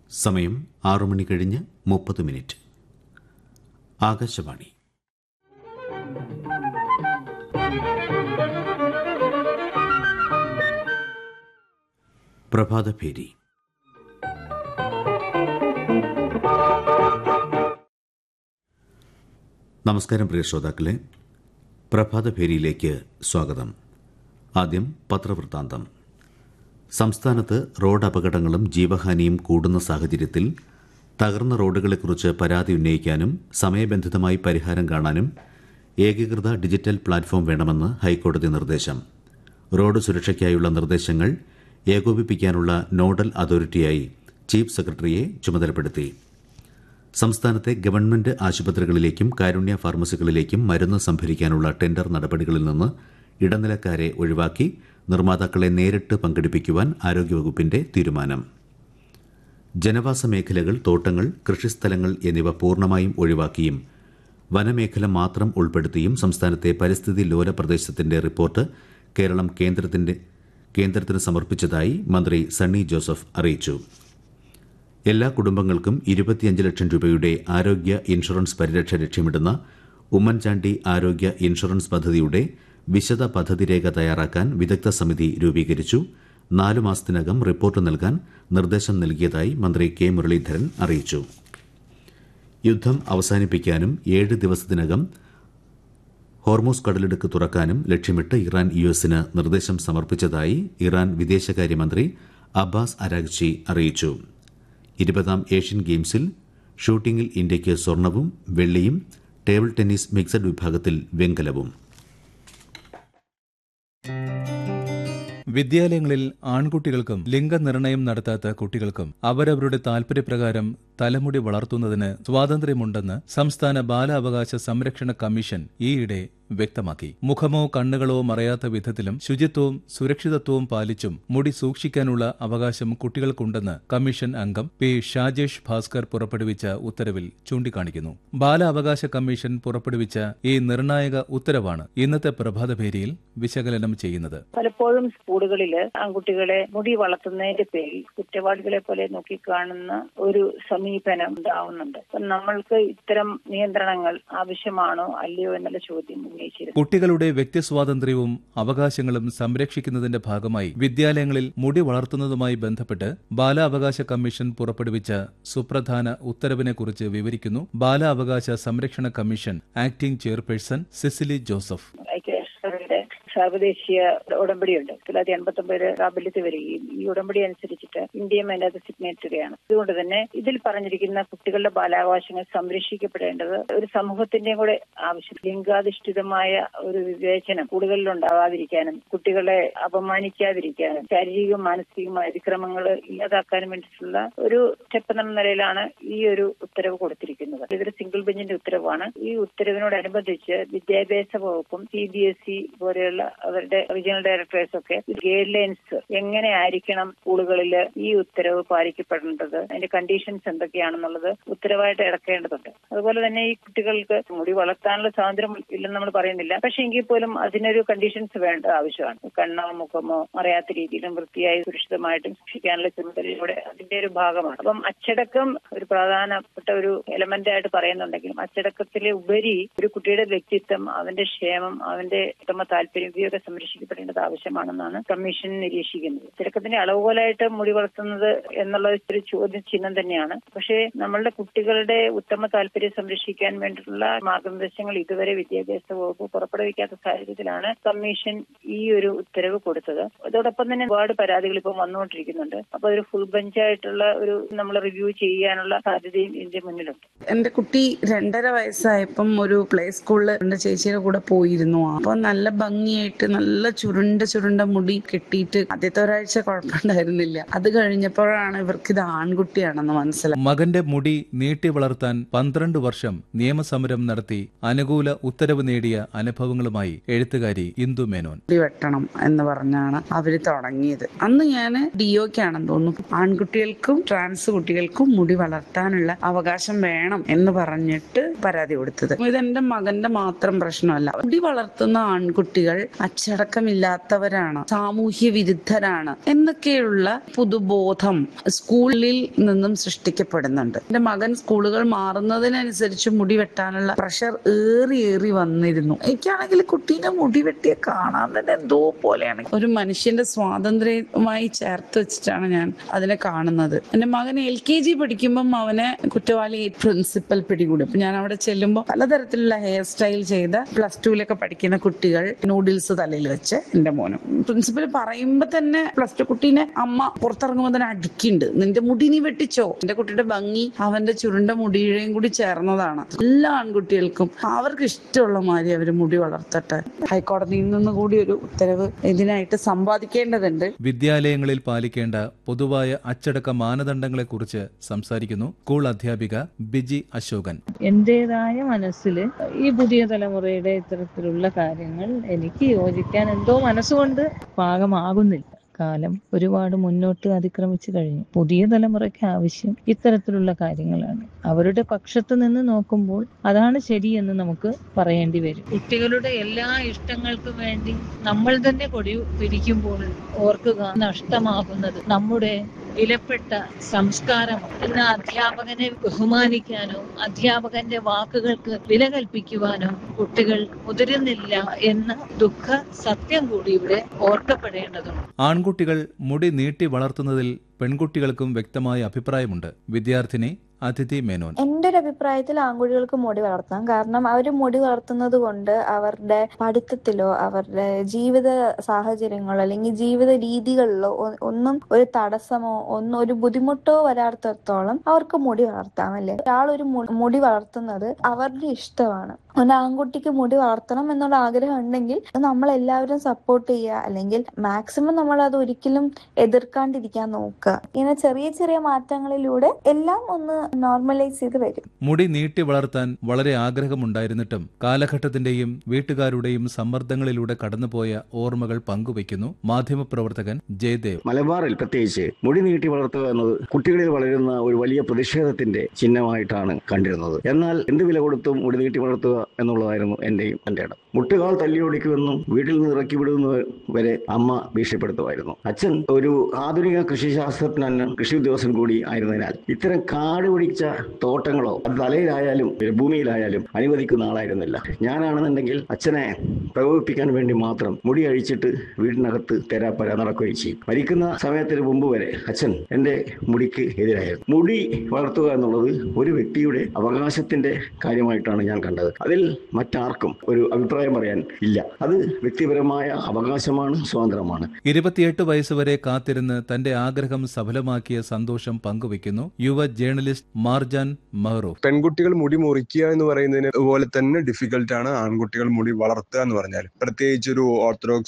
സമയം ആറു മണി കഴിഞ്ഞ് മുപ്പത് മിനിറ്റ് ആകാശവാണി പ്രഭാതഭേരി നമസ്കാരം പ്രിയ ശ്രോതാക്കളെ പ്രഭാതഭേരിയിലേക്ക് സ്വാഗതം ആദ്യം പത്രവൃത്താന്തം സംസ്ഥാനത്ത് റോഡ് അപകടങ്ങളും ജീവഹാനിയും കൂടുന്ന സാഹചര്യത്തിൽ തകർന്ന റോഡുകളെക്കുറിച്ച് പരാതി ഉന്നയിക്കാനും സമയബന്ധിതമായി പരിഹാരം കാണാനും ഏകീകൃത ഡിജിറ്റൽ പ്ലാറ്റ്ഫോം വേണമെന്ന് ഹൈക്കോടതി നിർദ്ദേശം റോഡ് സുരക്ഷയ്ക്കായുള്ള നിർദ്ദേശങ്ങൾ ഏകോപിപ്പിക്കാനുള്ള നോഡൽ അതോറിറ്റിയായി ചീഫ് സെക്രട്ടറിയെ ചുമതലപ്പെടുത്തി സംസ്ഥാനത്തെ ഗവൺമെന്റ് ആശുപത്രികളിലേക്കും കാരുണ്യ ഫാർമസികളിലേക്കും മരുന്ന് സംഭരിക്കാനുള്ള ടെൻഡർ നടപടികളിൽ നിന്ന് ഇടനിലക്കാരെ ഒഴിവാക്കി നിർമ്മാതാക്കളെ നേരിട്ട് പങ്കെടുപ്പിക്കുവാൻ ആരോഗ്യവകുപ്പിന്റെ തീരുമാനം ജനവാസ മേഖലകൾ തോട്ടങ്ങൾ കൃഷിസ്ഥലങ്ങൾ എന്നിവ പൂർണ്ണമായും ഒഴിവാക്കിയും വനമേഖല മാത്രം ഉൾപ്പെടുത്തിയും സംസ്ഥാനത്തെ പരിസ്ഥിതി ലോല പ്രദേശത്തിന്റെ റിപ്പോർട്ട് കേരളം കേന്ദ്രത്തിന്റെ കേന്ദ്രത്തിന് സമർപ്പിച്ചതായി മന്ത്രി സണ്ണി ജോസഫ് അറിയിച്ചു എല്ലാ കുടുംബങ്ങൾക്കും ഇരുപത്തിയഞ്ച് ലക്ഷം രൂപയുടെ ആരോഗ്യ ഇൻഷുറൻസ് പരിരക്ഷ ലക്ഷ്യമിടുന്ന ഉമ്മൻചാണ്ടി ആരോഗ്യ ഇൻഷുറൻസ് പദ്ധതിയുടെ വിശദ പദ്ധതി രേഖ തയ്യാറാക്കാൻ വിദഗ്ധ സമിതി രൂപീകരിച്ചു നാലു മാസത്തിനകം റിപ്പോർട്ട് നൽകാൻ നിർദ്ദേശം നൽകിയതായി മന്ത്രി കെ മുരളീധരൻ അറിയിച്ചു യുദ്ധം അവസാനിപ്പിക്കാനും ഏഴ് ദിവസത്തിനകം ഹോർമോസ് കടലിടുക്ക് തുറക്കാനും ലക്ഷ്യമിട്ട് ഇറാൻ യു എസിന് നിർദ്ദേശം സമർപ്പിച്ചതായി ഇറാൻ വിദേശകാര്യമന്ത്രി അബ്ബാസ് അരാഗ്ചി അറിയിച്ചു ഇരുപതാം ഏഷ്യൻ ഗെയിംസിൽ ഷൂട്ടിംഗിൽ ഇന്ത്യയ്ക്ക് സ്വർണവും വെള്ളിയും ടേബിൾ ടെന്നീസ് മിക്സഡ് വിഭാഗത്തിൽ വെങ്കലവും വിദ്യാലയങ്ങളിൽ ആൺകുട്ടികൾക്കും ലിംഗനിർണയം നടത്താത്ത കുട്ടികൾക്കും അവരവരുടെ താൽപര്യപ്രകാരം തലമുടി വളർത്തുന്നതിന് സ്വാതന്ത്ര്യമുണ്ടെന്ന് സംസ്ഥാന ബാലാവകാശ സംരക്ഷണ കമ്മീഷൻ ഈയിടെ വ്യക്തമാക്കി മുഖമോ കണ്ണുകളോ മറയാത്ത വിധത്തിലും ശുചിത്വവും സുരക്ഷിതത്വവും പാലിച്ചും മുടി സൂക്ഷിക്കാനുള്ള അവകാശം കുട്ടികൾക്കുണ്ടെന്ന് കമ്മീഷൻ അംഗം പി ഷാജേഷ് ഭാസ്കർ പുറപ്പെടുവിച്ച ഉത്തരവിൽ ചൂണ്ടിക്കാണിക്കുന്നു ബാലാവകാശ കമ്മീഷൻ പുറപ്പെടുവിച്ച ഈ നിർണായക ഉത്തരവാണ് ഇന്നത്തെ പ്രഭാതഭേരിയിൽ വിശകലനം ചെയ്യുന്നത് പലപ്പോഴും സ്കൂളുകളിൽ ആൺകുട്ടികളെ മുടി വളർത്തുന്നതിന്റെ പേരിൽ കുറ്റവാളികളെ പോലെ നോക്കിക്കാണുന്ന ഒരു സമീപനം ഉണ്ടാവുന്നുണ്ട് അപ്പം നമ്മൾക്ക് ഇത്തരം നിയന്ത്രണങ്ങൾ ആവശ്യമാണോ അല്ലയോ എന്നുള്ള ചോദ്യം ഉന്നയിച്ചിരുന്നു കുട്ടികളുടെ വ്യക്തിസ്വാതന്ത്ര്യവും അവകാശങ്ങളും സംരക്ഷിക്കുന്നതിന്റെ ഭാഗമായി വിദ്യാലയങ്ങളിൽ മുടി വളർത്തുന്നതുമായി ബന്ധപ്പെട്ട് ബാലാവകാശ കമ്മീഷൻ പുറപ്പെടുവിച്ച സുപ്രധാന ഉത്തരവിനെക്കുറിച്ച് വിവരിക്കുന്നു ബാലാവകാശ സംരക്ഷണ commission acting chairperson Cicily Joseph ഐക്യരാഷ്ട്രങ്ങളുടെ സാർവദേശീയ ഉടമ്പടിയുണ്ട് തൊള്ളായിരത്തി എൺപത്തി ഒമ്പത് പ്രാബല്യത്തിൽ വരികയും ഈ ഉടമ്പടി അനുസരിച്ചിട്ട് ഇന്ത്യയും അതിനകത്ത് സിഗ്നേറ്ററിയാണ് അതുകൊണ്ട് തന്നെ ഇതിൽ പറഞ്ഞിരിക്കുന്ന കുട്ടികളുടെ ബാലാവകാശങ്ങൾ സംരക്ഷിക്കപ്പെടേണ്ടത് ഒരു സമൂഹത്തിന്റെയും കൂടെ ആവശ്യം ലിംഗാധിഷ്ഠിതമായ ഒരു വിവേചനം കൂടുതലിൽ ഉണ്ടാകാതിരിക്കാനും കുട്ടികളെ അപമാനിക്കാതിരിക്കാനും ശാരീരികവും മാനസികവുമായ അതിക്രമങ്ങൾ ഇല്ലാതാക്കാനും വേണ്ടിയിട്ടുള്ള ഒരു സ്റ്റെപ്പ് എന്ന നിലയിലാണ് ഈ ഒരു ഉത്തരവ് കൊടുത്തിരിക്കുന്നത് ഇതൊരു സിംഗിൾ ബെഞ്ചിന്റെ ഉത്തരവാണ് ഈ ഉത്തരവിനോടനുബന്ധിച്ച് വിദ്യാഭ്യാസ വകുപ്പും സി ബി എസ് ഇ പോലെയുള്ള അവരുടെ റീജിയണൽ ഡയറക്ടേഴ്സ് ഒക്കെ ഗൈഡ് ലൈൻസ് എങ്ങനെ ആയിരിക്കണം സ്കൂളുകളിൽ ഈ ഉത്തരവ് പാലിക്കപ്പെടേണ്ടത് അതിന്റെ കണ്ടീഷൻസ് എന്തൊക്കെയാണെന്നുള്ളത് ഉത്തരവായിട്ട് ഇറക്കേണ്ടതുണ്ട് അതുപോലെ തന്നെ ഈ കുട്ടികൾക്ക് മുടി വളർത്താനുള്ള സ്വാതന്ത്ര്യം ഇല്ലെന്ന് നമ്മൾ പറയുന്നില്ല പക്ഷെ എങ്കിൽ പോലും അതിനൊരു കണ്ടീഷൻസ് വേണ്ട ആവശ്യമാണ് കണ്ണോ മുഖമോ അറിയാത്ത രീതിയിലും വൃത്തിയായി സുരക്ഷിതമായിട്ടും സൂക്ഷിക്കാനുള്ള ചുമതലയുടെ അതിന്റെ ഒരു ഭാഗമാണ് അപ്പം അച്ചടക്കം ഒരു പ്രധാനപ്പെട്ട ഒരു എലമെന്റ് ആയിട്ട് പറയുന്നുണ്ടെങ്കിലും അച്ചടക്കത്തിലെ ഉപരി ഒരു കുട്ടിയുടെ വ്യക്തിത്വം അവന്റെ ക്ഷേമം അവന്റെ ഉത്തമ താല്പര്യം ഇവയൊക്കെ സംരക്ഷിക്കപ്പെടേണ്ടത് ആവശ്യമാണെന്നാണ് കമ്മീഷൻ നിരീക്ഷിക്കുന്നത് അച്ചടക്കത്തിന്റെ അളവുകോലായിട്ട് മുടി വളർത്തുന്നത് എന്നുള്ള ഒരു ചോദ്യ ചിഹ്നം തന്നെയാണ് പക്ഷേ നമ്മളുടെ കുട്ടികളുടെ ഉത്തമ താല്പര്യം സംരക്ഷിക്കാൻ വേണ്ടിയിട്ടുള്ള മാർഗനിർദ്ദേശങ്ങൾ ഇതുവരെ വിദ്യാഭ്യാസ വകുപ്പ് പുറപ്പെടുവിക്കാത്ത സാഹചര്യത്തിലാണ് കമ്മീഷൻ ഈ ഒരു ഉത്തരവ് കൊടുത്തത് അതോടൊപ്പം തന്നെ ഒരുപാട് പരാതികൾ ഇപ്പോൾ വന്നുകൊണ്ടിരിക്കുന്നുണ്ട് അപ്പൊ ഒരു ഫുൾ ബെഞ്ചായിട്ടുള്ള ഒരു നമ്മൾ റിവ്യൂ ചെയ്യാനുള്ള സാധ്യതയും ഇതിന്റെ മുന്നിലുണ്ട് എന്റെ കുട്ടി രണ്ടര വയസ്സായപ്പം ഒരു പ്ലേ സ്കൂളിൽ എന്റെ ചേച്ചിയുടെ കൂടെ പോയിരുന്നു അപ്പൊ നല്ല ഭംഗിയായിട്ട് നല്ല ചുരുണ്ട ചുരുണ്ട മുടി കെട്ടിയിട്ട് ആദ്യത്തെ ഒരാഴ്ച കുഴപ്പമുണ്ടായിരുന്നില്ല അത് കഴിഞ്ഞപ്പോഴാണ് ഇവർക്ക് ഇത് ആൺകുട്ടിയാണെന്ന് മനസ്സിലായി മകന്റെ മുടി നീട്ടി വളർത്താൻ പന്ത്രണ്ട് വർഷം നിയമസമരം നടത്തി അനുകൂല ഉത്തരവ് നേടിയ അനുഭവങ്ങളുമായി എഴുത്തുകാരി ഇന്ദു മേനോൻ മുടി വെട്ടണം എന്ന് പറഞ്ഞാണ് അവര് തുടങ്ങിയത് അന്ന് ഞാൻ ഡിഒക്കാണെന്ന് തോന്നുന്നു ആൺകുട്ടികൾക്കും ട്രാൻസ് കുട്ടികൾക്കും മുടി വളർത്താനുള്ള അവകാശം വേണം എന്ന് പറഞ്ഞിട്ട് പരാതി കൊടുത്തത് ഇതെന്റെ മകന്റെ മാത്രം പ്രശ്നമല്ല മുടി വളർത്തുന്ന ആൺകുട്ടികൾ അച്ചടക്കമില്ലാത്തവരാണ് സാമൂഹ്യ വിരുദ്ധരാണ് എന്നൊക്കെയുള്ള പുതുബോധം സ്കൂളിൽ നിന്നും സൃഷ്ടിക്കപ്പെടുന്നുണ്ട് എന്റെ മകൻ സ്കൂളുകൾ മാറുന്നതിനനുസരിച്ച് മുടി വെട്ടാനുള്ള പ്രഷർ ഏറി ഏറി വന്നിരുന്നു എനിക്കാണെങ്കിൽ കുട്ടീനെ മുടി വെട്ടിയ കാണാൻ തന്നെ എന്തോ പോലെയാണ് ഒരു മനുഷ്യന്റെ സ്വാതന്ത്ര്യവുമായി ചേർത്ത് വെച്ചിട്ടാണ് ഞാൻ അതിനെ കാണുന്നത് എന്റെ മകൻ എൽ കെ ജി പഠിക്കുമ്പം അവനെ കുറ്റവാളി പ്രിൻസിപ്പൽ പിടികൂടി അപ്പൊ ഞാൻ അവിടെ ചെല്ലുമ്പോൾ പലതരത്തിലുള്ള ഹെയർ സ്റ്റൈൽ ചെയ്ത പ്ലസ് ടുവിലൊക്കെ പഠിക്കുന്ന കുട്ടികൾ നൂഡിൽസ് തലയിൽ വെച്ച് എന്റെ മോനും പ്രിൻസിപ്പൽ പറയുമ്പോ തന്നെ പ്ലസ് ടു കുട്ടീനെ അമ്മ പുറത്തിറങ്ങുമ്പോൾ തന്നെ അടിക്കുന്നുണ്ട് നിന്റെ മുടി നീ വെട്ടിച്ചോ എന്റെ കുട്ടിയുടെ ഭംഗി അവന്റെ ചുരുണ്ട മുടിയുടെയും കൂടി ചേർന്നതാണ് എല്ലാ ആൺകുട്ടികൾക്കും അവർക്ക് ഇഷ്ടമുള്ള മാതിരി അവര് മുടി വളർത്തട്ടെ ഹൈക്കോടതിയിൽ നിന്ന് കൂടി ഒരു ഉത്തരവ് ഇതിനായിട്ട് സമ്പാദിക്കേണ്ടതുണ്ട് വിദ്യാലയങ്ങളിൽ പാലിക്കേണ്ട പൊതുവായ അച്ചടക്ക മാനദണ്ഡങ്ങളെക്കുറിച്ച് സംസാരിക്കുന്നു സ്കൂൾ അധ്യാപിക ബിജി അശോകൻ എന്റേതായ മനസ്സിൽ ഈ പുതിയ തലമുറയുടെ ഇത്തരത്തിലുള്ള കാര്യങ്ങൾ എനിക്ക് യോജിക്കാൻ എന്തോ മനസ്സുകൊണ്ട് പാകമാകുന്നില്ല കാലം ഒരുപാട് മുന്നോട്ട് അതിക്രമിച്ചു കഴിഞ്ഞു പുതിയ തലമുറയ്ക്ക് ആവശ്യം ഇത്തരത്തിലുള്ള കാര്യങ്ങളാണ് അവരുടെ പക്ഷത്ത് നിന്ന് നോക്കുമ്പോൾ അതാണ് ശരിയെന്ന് നമുക്ക് പറയേണ്ടി വരും കുട്ടികളുടെ എല്ലാ ഇഷ്ടങ്ങൾക്കും വേണ്ടി നമ്മൾ തന്നെ കൊടി പിടിക്കുമ്പോൾ ഓർക്കുക നഷ്ടമാകുന്നത് നമ്മുടെ വിലപ്പെട്ട സംസ്കാരം എന്ന അധ്യാപകനെ ബഹുമാനിക്കാനോ അധ്യാപകന്റെ വാക്കുകൾക്ക് വില കൽപ്പിക്കുവാനോ കുട്ടികൾ മുതിരുന്നില്ല എന്ന ദുഃഖ സത്യം കൂടി ഇവിടെ ഓർക്കപ്പെടേണ്ടതുണ്ട് ആൺകുട്ടികൾ മുടി നീട്ടി വളർത്തുന്നതിൽ പെൺകുട്ടികൾക്കും വ്യക്തമായ അഭിപ്രായമുണ്ട് വിദ്യാർത്ഥിനി അതിഥി മേനോൻ എന്റെ ഒരു അഭിപ്രായത്തിൽ ആൺകുട്ടികൾക്ക് മുടി വളർത്താം കാരണം അവർ മുടി വളർത്തുന്നത് കൊണ്ട് അവരുടെ പഠിത്തത്തിലോ അവരുടെ ജീവിത സാഹചര്യങ്ങളോ അല്ലെങ്കിൽ ജീവിത രീതികളിലോ ഒ- ഒന്നും ഒരു തടസ്സമോ ഒന്നും ഒരു ബുദ്ധിമുട്ടോ വരാത്തത്തോളം അവർക്ക് മുടി വളർത്താം അല്ലേ ഒരാൾ ഒരു മു- മുടി വളർത്തുന്നത് അവരുടെ ഇഷ്ടമാണ് ഒരു ആൺകുട്ടിക്ക് മുടി വളർത്തണം എന്നുള്ള ആഗ്രഹം ഉണ്ടെങ്കിൽ അത് നമ്മൾ എല്ലാവരും സപ്പോർട്ട് ചെയ്യുക അല്ലെങ്കിൽ മാക്സിമം നമ്മൾ അത് ഒരിക്കലും എതിർക്കാണ്ടിരിക്കാൻ നോക്കുക ഇങ്ങനെ ചെറിയ ചെറിയ മാറ്റങ്ങളിലൂടെ എല്ലാം ഒന്ന് നോർമലൈസ് ചെയ്ത് വരും മുടി നീട്ടി വളർത്താൻ വളരെ ആഗ്രഹമുണ്ടായിരുന്നിട്ടും കാലഘട്ടത്തിന്റെയും വീട്ടുകാരുടെയും സമ്മർദ്ദങ്ങളിലൂടെ കടന്നുപോയ ഓർമ്മകൾ പങ്കുവയ്ക്കുന്നു മാധ്യമപ്രവർത്തകൻ ജയദേവ് മലബാറിൽ പ്രത്യേകിച്ച് മുടി നീട്ടി വളർത്തുക എന്നത് കുട്ടികളിൽ വളരുന്ന ഒരു വലിയ പ്രതിഷേധത്തിന്റെ ചിഹ്നമായിട്ടാണ് കണ്ടിരുന്നത് എന്നാൽ എന്ത് വില കൊടുത്തും മുടി നീട്ടി വളർത്തുക എന്നുള്ളതായിരുന്നു എന്റെയും എന്റെ ഇടം മുട്ടുകാൽ തല്ലിയൊടിക്കുമെന്നും വീട്ടിൽ നിന്ന് ഇറക്കി വിടുന്ന വരെ അമ്മ ഭീഷണിപ്പെടുത്തുമായിരുന്നു അച്ഛൻ ഒരു ആധുനിക കൃഷിശാസ്ത്രജ്ഞനും കൃഷി ഉദ്യോഗസ്ഥൻ കൂടി ആയിരുന്നതിനാൽ ഇത്തരം കാട് പിടിച്ച തോട്ടങ്ങളോ അത് തലയിലായാലും ഭൂമിയിലായാലും അനുവദിക്കുന്ന ആളായിരുന്നില്ല ഞാനാണെന്നുണ്ടെങ്കിൽ അച്ഛനെ പ്രകോപിപ്പിക്കാൻ വേണ്ടി മാത്രം മുടി അഴിച്ചിട്ട് വീടിനകത്ത് തെരാപ്പര നടക്കുകയും ചെയ്യും മരിക്കുന്ന സമയത്തിന് മുമ്പ് വരെ അച്ഛൻ എൻ്റെ മുടിക്ക് എതിരായിരുന്നു മുടി വളർത്തുക എന്നുള്ളത് ഒരു വ്യക്തിയുടെ അവകാശത്തിന്റെ കാര്യമായിട്ടാണ് ഞാൻ കണ്ടത് അതിൽ മറ്റാർക്കും ഒരു അഭിപ്രായം പറയാൻ ഇല്ല അത് വ്യക്തിപരമായ അവകാശമാണ് സ്വാതന്ത്ര്യമാണ് ഇരുപത്തിയെട്ട് വയസ്സുവരെ കാത്തിരുന്ന് തന്റെ ആഗ്രഹം സഫലമാക്കിയ സന്തോഷം പങ്കുവയ്ക്കുന്നു യുവ ജേർണലിസ്റ്റ് മാർജാൻ മെഹ്റൂഫ് പെൺകുട്ടികൾ മുടി മുറിക്കുക എന്ന് പറയുന്നതിന് പോലെ തന്നെ ഡിഫിക്കൽട്ട് ആണ് ആൺകുട്ടികൾ മുടി വളർത്തുക എന്ന് പറഞ്ഞാൽ പ്രത്യേകിച്ച് ഒരു ഓർത്തഡോക്സ്